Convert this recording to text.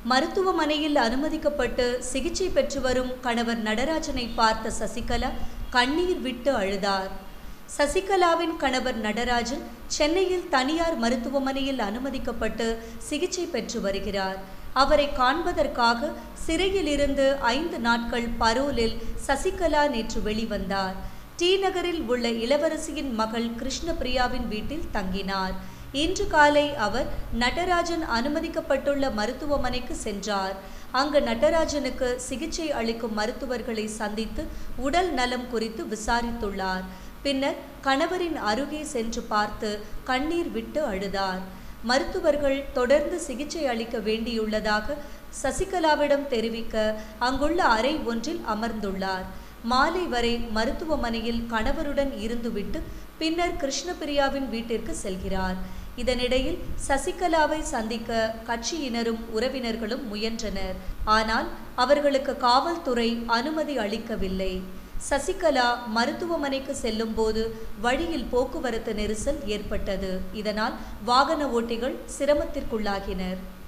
மருத்துவமனையில் அனுமதிக்கப்பட்டு சிகிச்சை பெற்று வரும் கணவர் நடராஜனை பார்த்த சசிகலா கண்ணீர் விட்டு அழுதார் சசிகலாவின் கணவர் நடராஜன் சென்னையில் தனியார் மருத்துவமனையில் அனுமதிக்கப்பட்டு சிகிச்சை பெற்று வருகிறார் அவரை காண்பதற்காக சிறையில் இருந்து ஐந்து நாட்கள் பரோலில் சசிகலா நேற்று வெளிவந்தார் டி நகரில் உள்ள இளவரசியின் மகள் கிருஷ்ணபிரியாவின் வீட்டில் தங்கினார் இன்று காலை அவர் நடராஜன் அனுமதிக்கப்பட்டுள்ள மருத்துவமனைக்கு சென்றார் அங்கு நடராஜனுக்கு சிகிச்சை அளிக்கும் மருத்துவர்களை சந்தித்து உடல் நலம் குறித்து விசாரித்துள்ளார் பின்னர் கணவரின் அருகே சென்று பார்த்து கண்ணீர் விட்டு அழுதார் மருத்துவர்கள் தொடர்ந்து சிகிச்சை அளிக்க வேண்டியுள்ளதாக சசிகலாவிடம் தெரிவிக்க அங்குள்ள அறை ஒன்றில் அமர்ந்துள்ளார் மாலை வரை மருத்துவமனையில் கணவருடன் இருந்துவிட்டு பின்னர் கிருஷ்ணபிரியாவின் வீட்டிற்கு செல்கிறார் இதனிடையில் சசிகலாவை சந்திக்க கட்சியினரும் உறவினர்களும் முயன்றனர் ஆனால் அவர்களுக்கு காவல்துறை அனுமதி அளிக்கவில்லை சசிகலா மருத்துவமனைக்கு செல்லும்போது வழியில் போக்குவரத்து நெரிசல் ஏற்பட்டது இதனால் வாகன ஓட்டிகள் சிரமத்திற்குள்ளாகினர்